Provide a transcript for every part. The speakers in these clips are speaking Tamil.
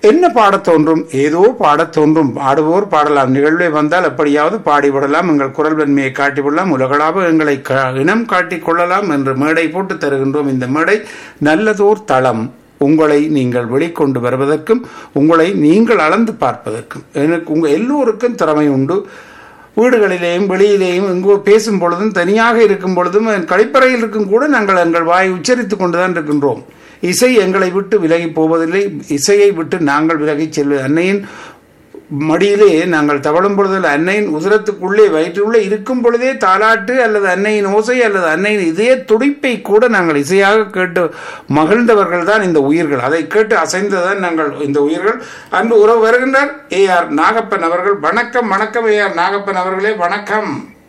என்ன பாடத் தோன்றும் ஏதோ பாடத் தோன்றும் பாடுவோர் பாடலாம் நிகழ்வே வந்தால் எப்படியாவது பாடிவிடலாம் எங்கள் குரல் வன்மையை காட்டிவிடலாம் உலகளாக எங்களை க- இனம் காட்டிக் கொள்ளலாம் என்று மேடை போட்டு தருகின்றோம் இந்த மேடை நல்லதோர் தளம் உங்களை நீங்கள் வெளிக்கொண்டு வருவதற்கும் உங்களை நீங்கள் அளந்து பார்ப்பதற்கும் எனக்கு உங்க எல்லோருக்கும் திறமை உண்டு வீடுகளிலேயும் வெளியிலேயும் எங்கோ பேசும் பொழுதும் தனியாக இருக்கும் பொழுதும் கழிப்பறையில் இருக்கும் கூட நாங்கள் எங்கள் வாயை உச்சரித்துக் கொண்டுதான் இருக்கின்றோம் இசை எங்களை விட்டு விலகி போவதில்லை இசையை விட்டு நாங்கள் விலகிச் செல்வது அன்னையின் மடியிலே நாங்கள் தவழும் பொழுதில் அன்னையின் உதரத்துக்குள்ளே வயிற்றுள்ளே இருக்கும் பொழுதே தாலாட்டு அல்லது அன்னையின் ஓசை அல்லது அன்னையின் இதய துடிப்பை கூட நாங்கள் இசையாக கேட்டு மகிழ்ந்தவர்கள் தான் இந்த உயிர்கள் அதை கேட்டு அசைந்ததான் நாங்கள் இந்த உயிர்கள் அன்பு உறவு வருகின்றார் ஏ ஆர் நாகப்பன் அவர்கள் வணக்கம் வணக்கம் ஏ ஆர் நாகப்பன் அவர்களே வணக்கம்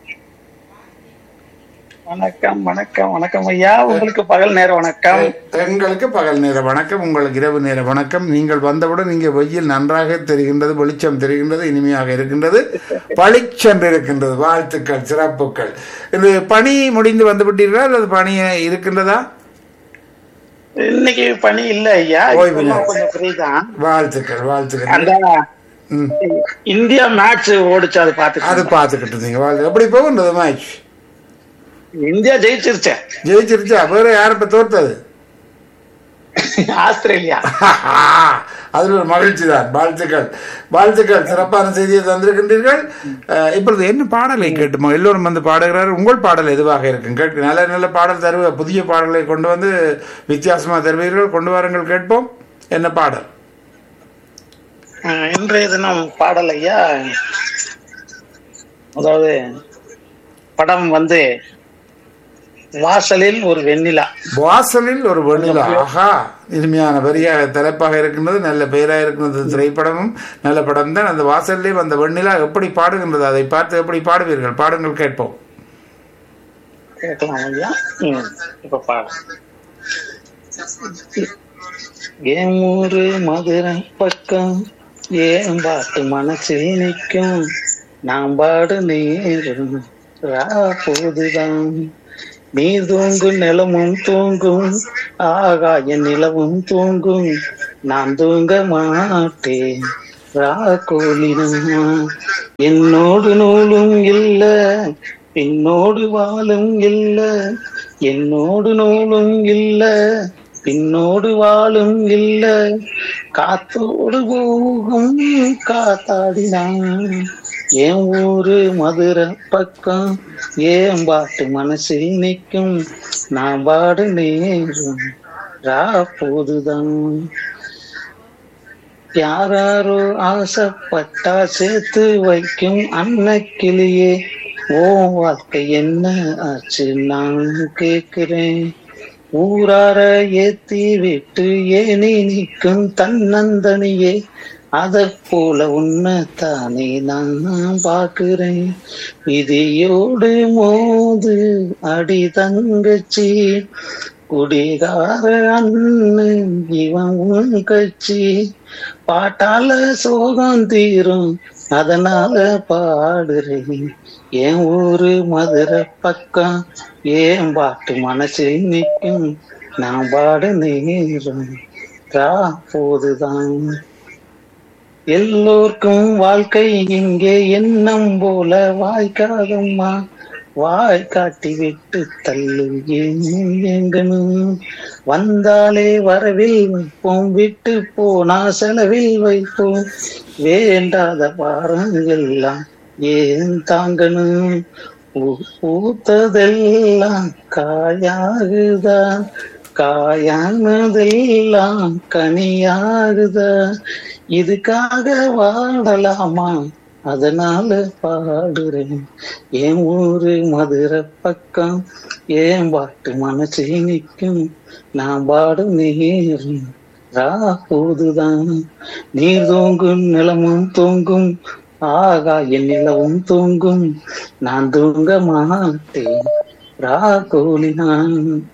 வணக்கம் வணக்கம் வணக்கம் ஐயா உங்களுக்கு பகல் நேர வணக்கம் எங்களுக்கு பகல் நேர வணக்கம் உங்களுக்கு இரவு நேர வணக்கம் நீங்கள் வந்தவுடன் இங்கே வெயில் நன்றாக தெரிகின்றது வெளிச்சம் தெரிகின்றது இனிமையாக இருக்கின்றது பளிச்சென்று இருக்கின்றது வாழ்த்துக்கள் சிறப்புகள் இது பணி முடிந்து வந்து விட்டீர்களா அல்லது பணி இருக்கின்றதா இன்னைக்கு பணி இல்ல ஐயா ஓய்வு இப்ப நேரம். கொஞ்சம் ஃப்ரீ தான் வாழ்த்துக்கள் வாழ்த்துக்கள் அந்த ம். இந்தியா மேட்ச் ஓடிச்சு அது அது பாத்து பார்த்துக்கிட்டு இருந்தீங்க வாழ்த்து எப்படி போகின்றது மேட்ச் இந்தியா ஜெயிச்சிருச்சேன் ஜெயிச்சிருச்சா வேற யார் இப்ப தோற்றது ஆஸ்திரேலியா அதில் ஒரு மகிழ்ச்சி தான் வாழ்த்துக்கள் வாழ்த்துக்கள் சிறப்பான செய்தியை தந்திருக்கின்றீர்கள் அஹ், இப்பொழுது என்ன பாடலை கேட்டுமோ எல்லோரும் வந்து பாடுகிறார் உங்கள் பாடல் எதுவாக இருக்கும் கேட்க நல்ல நல்ல பாடல் தருவ புதிய பாடலை கொண்டு வந்து வித்தியாசமா தருவீர்கள் கொண்டு வாருங்கள் கேட்போம் என்ன பாடல் அஹ், இன்றைய தினம் பாடல் ஐயா அதாவது படம் வந்து வாசலில் ஒரு வெண்ணிலா வாசலில் ஒரு வெண்ணிலா ஆஹா இனிமையான வரியாக தலைப்பாக இருக்கின்றது நல்ல பெயராக இருக்கின்றது திரைப்படமும் நல்ல படம் தான் அந்த வாசலிலே அந்த வெண்ணிலா எப்படி பாடுகின்றது அதை பார்த்து எப்படி பாடுவீர்கள் பாடுங்கள் கேட்போம் கேட்கலாம் ஐயா ம், இப்ப பாடு என் ஊரு மதுரை பக்கம் ஏன் பாட்டு மனசில் நிற்கும் நான் பாடு நேரும் ரா போதுதான் நீ தூங்கும் நிலமும் தூங்கும் ஆகாய நிலவும் தூங்கும் நான் தூங்க மாட்டேன் ரா கோலினா என்னோடு நூலும் இல்ல பின்னோடு வாழும் இல்ல என்னோடு நூலும் இல்ல பின்னோடு வாழும் இல்ல காத்தோடு போகும் காத்தாடினான் என் ஊரு மதுரை பக்கம் ஏன் பாட்டு மனசில் நிற்கும் நான் பாடு நேரும் ரா போதுதான் யாராரோ ஆசைப்பட்டா சேர்த்து வைக்கும் அன்னக்கிளியே ஓ வாழ்க்கை என்ன ஆச்சு நான் கேக்குறேன் ஊரார ஏத்தி விட்டு ஏனி நிற்கும் தன்னந்தனியே அத போல உன்னைத்தானே நான் பார்க்கிறேன் விதியோடு மோது அடி தங்கச்சி குடிகார அண்ணன் இவன் உன் கட்சி பாட்டால சோகம் தீரும் அதனால பாடுறேன் என் ஊரு மதுரை பக்கம் ஏன் பாட்டு மனசில் நிற்கும் நான் பாட நேரம் ரா போதுதான் எல்லோர்க்கும் வாழ்க்கை இங்கே எண்ணம் போல வாய்க்காதம்மா வாய் காட்டி விட்டு தள்ளு எங்கனும் வந்தாலே வரவில் வைப்போம் விட்டு போனா செலவில் வைப்போம் வேண்டாத பாரங்கெல்லாம் ஏன் தாங்கணும் பூ- பூத்ததெல்லாம் காயாகுதா காயானதெல்லாம் கனியாகுதா இதுக்காக வாழலாமா அதனால பாடுறேன் என் ஊரு மதுரை பக்கம் ஏன் பாட்டு மனசை நிற்கும் நான் பாடும் நேரம் ரா போதுதான் நீர் தூங்கும் நிலமும் தூங்கும் ஆகாய நிலவும் தூங்கும் நான் தூங்க மாட்டேன் ரா கோலி நான்